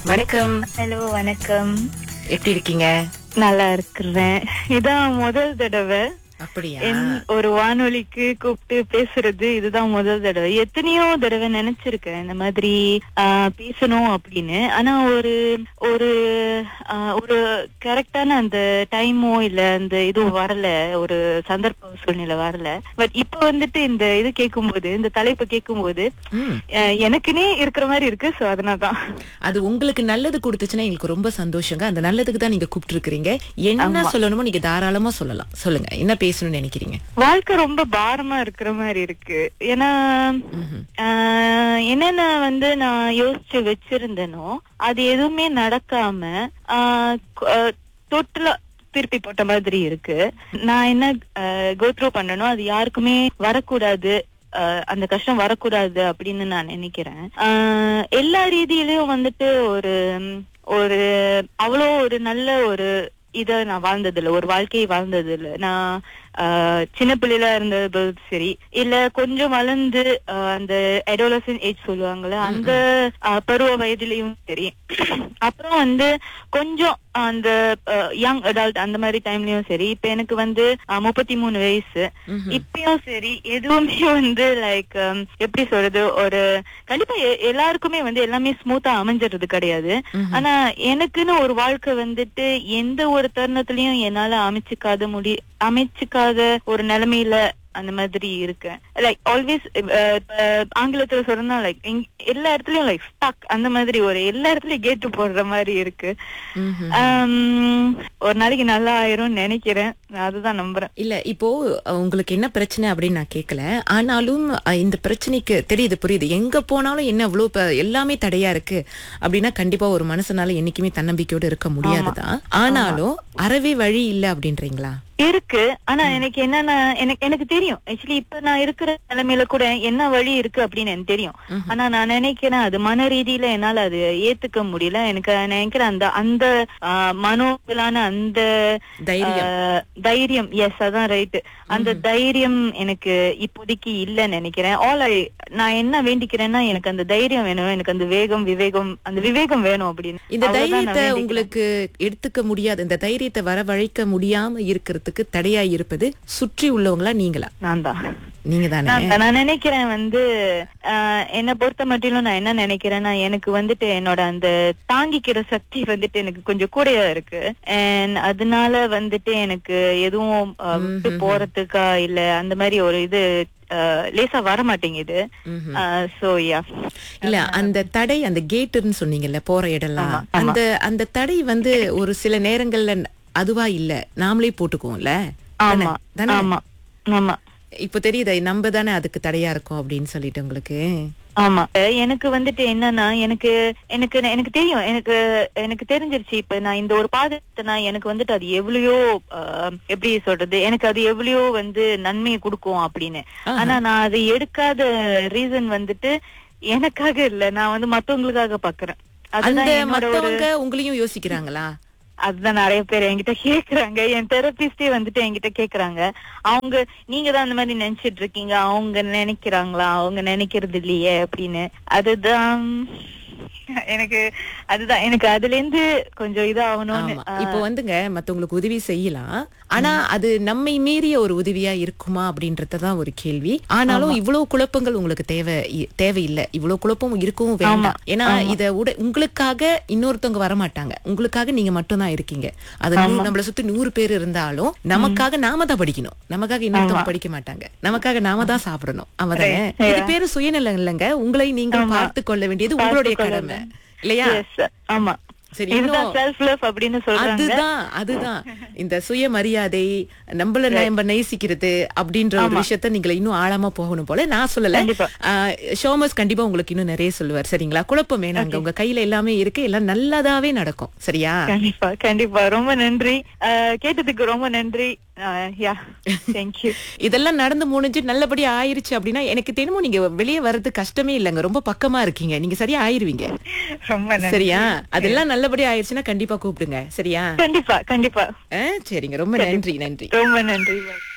வணக்கம் ஹலோ வணக்கம் எப்படி இருக்கீங்க நல்லா இருக்கிறேன் இதான் முதல் தடவை அப்படியா என் ஒரு வானொலிக்கு கூப்பிட்டு பேசுறது இதுதான் முதல் தடவை எத்தனையோ தடவை நினைச்சிருக்கேன் இந்த மாதிரி ஆஹ், பேசணும் அப்படின்னு ஆனா ஒரு ஒரு ஆஹ், ஒரு கரெக்டான அந்த டைமோ இல்ல அந்த இதுவும் வரல ஒரு சந்தர்ப்ப சூழ்நிலை வரல பட் இப்ப வந்துட்டு இந்த இது கேட்கும்போது இந்த தலைப்பு கேட்கும்போது ம். ஆஹ், எனக்குனே இருக்கிற மாதிரி இருக்கு சோ அதனாலதான் அது உங்களுக்கு நல்லது கொடுத்துச்சுன்னா எங்களுக்கு ரொம்ப சந்தோஷங்க அந்த நல்லதுக்கு தான் நீங்க கூப்பிட்டு இருக்கிறீங்க என்ன சொல்லணுமோ நீங்க தாராளமா சொல்லலாம் சொல்லுங்க என்ன பேசணும்னு நினைக்கிறீங்க வாழ்க்கை ரொம்ப பாரமா இருக்கிற மாதிரி இருக்கு ஏன்னா ம்ஹும். ஆஹ், என்னென்ன வந்து நான் யோசிச்சு வச்சிருந்தேனோ அது எதுவுமே நடக்காம டோட்டலா திருப்பி போட்ட மாதிரி இருக்கு நான் என்ன கோத்ரூ பண்ணனோ அது யாருக்குமே வரக்கூடாது ஆஹ், அந்த கஷ்டம் வரக்கூடாது அப்படின்னு நான் நினைக்கிறேன் ஆஹ், எல்லா ரீதியிலயும் வந்துட்டு ஒரு ம், ஒரு அவ்வளோ ஒரு நல்ல ஒரு இத நான் வாழ்ந்தது இல்ல ஒரு வாழ்க்கையை வாழ்ந்தது இல்ல நான் ஆஹ், சின்ன பிள்ளையில இருந்தது சரி இல்ல கொஞ்சம் வளர்ந்து ஆஹ், அந்த எடோலசன் ஏஜ் சொல்லுவாங்கல்ல அந்த ஆஹ், பருவ வயதிலையும் சரி அப்புறம் வந்து கொஞ்சம் அந்த யங் அடல்ட் அந்த மாதிரி டைம்லயும் சரி இப்ப எனக்கு வந்து முப்பத்தி மூணு வயசு ம்ஹும். இப்பயும் சரி எதுவுமே வந்து லைக் எப்படி சொல்றது ஒரு கண்டிப்பா எ- எல்லாருக்குமே வந்து எல்லாமே ஸ்மூத்தா அமைஞ்சிடுறது கிடையாது ம்ஹும். ஆனா எனக்குன்னு ஒரு வாழ்க்கை வந்துட்டு எந்த ஒரு தருணத்திலயும் என்னால அமைச்சுக்காத முடி அமைச்சுக்காத ஒரு நிலைமையில அந்த மாதிரி இருக்கேன் லைக் ஆல்வேஸ் ஆங்கிலத்துல சொல்லணும் லைக் எல்லா இடத்துலயும் லைக் ஸ்டக் அந்த மாதிரி ஒரு எல்லா இடத்துலயும் கேட்டு போடுற மாதிரி இருக்கு ம்ஹும். ஆம், ஒரு நாளைக்கு நல்லா ஆயிரும் நினைக்கிறேன் நான் அதுதான் நம்புறேன் இல்ல இப்போ அஹ், உங்களுக்கு என்ன பிரச்சனை அப்படின்னு நான் கேட்கல ஆனாலும் அஹ், இந்த பிரச்சனைக்கு தெரியுது புரியுது எங்க போனாலும் என்ன இவ்வளவு ப- எல்லாமே தடையா இருக்கு அப்படின்னா கண்டிப்பா ஒரு மனசனால என்னைக்குமே தன்னம்பிக்கையோட இருக்க முடியாதுதான் ஆனாலும் அறவே வழி இல்ல அப்படின்றீங்களா இருக்கு ஆனா எனக்கு என்னன்னா எனக்கு எனக்கு தெரியும் ஆக்சுவலி இப்ப நான் இருக்கிற நிலைமையில கூட என்ன வழி இருக்கு அப்படின்னு எனக்கு தெரியும் ம்ஹும். ஆனா நான் நினைக்கிறேன் அது மன ரீதியில என்னால அது ஏத்துக்க முடியல எனக்கு நான் நினைக்கிறேன் அந்த அந்த ஆஹ், மனோவிலான அந்த தைரியம் ஆஹ், தைரியம் எஸ் அதான் ரைட் அந்த தைரியம் எனக்கு இப்போதைக்கு இல்லைன்னு நினைக்கிறேன் ஆல் ஐ நான் என்ன வேண்டிக்கிறேன்னா எனக்கு அந்த தைரியம் வேணும் எனக்கு அந்த வேகம் விவேகம் அந்த விவேகம் வேணும் அப்படின்னு இந்த அவ்வளவுதான் நான் தைரியத்தை வேண்டிக்கிறேன். உங்களுக்கு எடுத்துக்க முடியாது இந்த தைரியத்தை வரவழைக்க முடியாம இருக்கிறதுக்கு தடையா இருப்பது சுற்றி உள்ளவங்களா நீங்களா நான் தான் நீங்க தானே நான் நான் நினைக்கிறேன் வந்து ஆஹ், என்னை பொறுத்த மட்டிலும் நான் என்ன நினைக்கிறேன்னா எனக்கு வந்துட்டு என்னோட அந்த தாங்கிக்கிற சக்தி வந்துட்டு எனக்கு கொஞ்சம் கூடயா இருக்கு அண்ட் அதனால வந்துட்டு எனக்கு எதுவும் ஆஹ், விட்டு போறதுக்கா இல்ல அந்த மாதிரி ஒரு இது ஆஹ், லேசா வர மாட்டேங்குது ம்ஹும். சோ யா இல்ல அந்த தடை அந்த கேட்டுன்னு சொன்னீங்கல்ல போற இடம்லாம் ஆமா, ஆமா. அந்த அந்த தடை வந்து ஒரு சில நேரங்கள்ல அதுவா இல்ல நாமளே போட்டுக்குவோம்ல தானே? ஆமா தானே? ஆமா ஆமா இப்ப தெரியுதா நம்ம தானே அதுக்கு தடையா இருக்கோம் அப்படின்னு சொல்லிட்டு உங்களுக்கு ஆமா எனக்கு வந்துட்டு என்னன்னா எனக்கு எனக்கு எனக்கு தெரியும் எனக்கு எனக்கு தெரிஞ்சிருச்சு இப்ப நான் இந்த ஒரு பாதத்தை எனக்கு வந்துட்டு அது எவ்வளையோ ஆஹ், எப்படி சொல்றது எனக்கு அது எவ்வளையோ வந்து நன்மையை கொடுக்கும் அப்படின்னு ஆஹா. ஆனா நான் அதை எடுக்காத ரீசன் வந்துட்டு எனக்காக இல்ல நான் வந்து மத்தவங்களுக்காக பாக்குறேன் அந்த அதுதான் என்னோட ஒரு மத்தவங்க உங்களையும் யோசிக்கிறாங்களா அதுதான் நிறைய பேர் என்கிட்ட கேக்குறாங்க என் தெரபிஸ்டே வந்துட்டு என்கிட்ட கேக்குறாங்க அவங்க நீங்க தான் அந்த மாதிரி நினைச்சிட்டு இருக்கீங்க அவங்க நினைக்கிறாங்களா அவங்க நினைக்கிறது இல்லையே அப்படின்னு அதுதான் எனக்கு அதுதான் எனக்கு அதுல இருந்து கொஞ்சம் இதாகணும்னு ஆமா இப்போ வந்துங்க மத்தவங்களுக்கு உதவி செய்யலாம் ஆனா அது நம்மை மீறிய ஒரு உதவியா இருக்குமா அப்படின்றதுதான் ஒரு கேள்வி ஆனாலும் இவ்வளவு குழப்பங்கள் உங்களுக்கு தேவை இ- தேவையில்லை இவ்வளவு குழப்பம் இருக்கவும் வேண்டாம் ஏன்னா இத உட உங்களுக்காக இன்னொருத்தவங்க வர மாட்டாங்க உங்களுக்காக நீங்க மட்டும்தான் இருக்கீங்க அது நூ- நம்மள சுத்தி நூறு பேர் இருந்தாலும் நமக்காக நாம தான் படிக்கணும் நமக்காக இன்னொருத்தவங்க படிக்க மாட்டாங்க நமக்காக நாம தான் சாப்பிடணும் அவதானே இது பேரு சுயநலம் இல்லைங்க உங்களை நீங்கள் பார்த்து கொள்ள வேண்டியது உங்களுடைய கடமை இல்லையா Yes, ஆமா சரி இதுதான் இன்னும் செல்ஃப் லவ் அப்படின்னு சொல்றாங்க அதுதான் அதுதான் இந்த சுயமரியாதை நம்மள நம்ம நேசிக்கிறது அப்படின்ற ஒரு விஷயத்த நீங்க இன்னும் ஆழமா போகணும் போல நான் சொல்லல கண்டிப்பா. ஆஹ், ஷோமஸ் கண்டிப்பா உங்களுக்கு இன்னும் நிறைய சொல்லுவார் சரிங்களா குழப்பம் வேணாங்க உங்க கையில எல்லாமே இருக்கு எல்லாம் நல்லதாவே நடக்கும் சரியா கண்டிப்பா கண்டிப்பா ரொம்ப நன்றி அஹ், கேட்டதுக்கு ரொம்ப நன்றி யா தேங்க்யூ இதெல்லாம் நடந்து முடிஞ்சு நல்லபடியா ஆயிருச்சு அப்படின்னா எனக்கு தெரியும் நீங்க வெளியே வர்றது கஷ்டமே இல்லைங்க ரொம்ப பக்கமா இருக்கீங்க நீங்க சரியா ஆயிருவீங்க ரொம்ப நன்றி சரியா அதெல்லாம் நல்லபடியா ஆயிருச்சுன்னா கண்டிப்பா கூப்பிடுங்க சரியா கண்டிப்பா கண்டிப்பா ஆ, சரிங்க ரொம்ப நன்றி நன்றி ரொம்ப நன்றி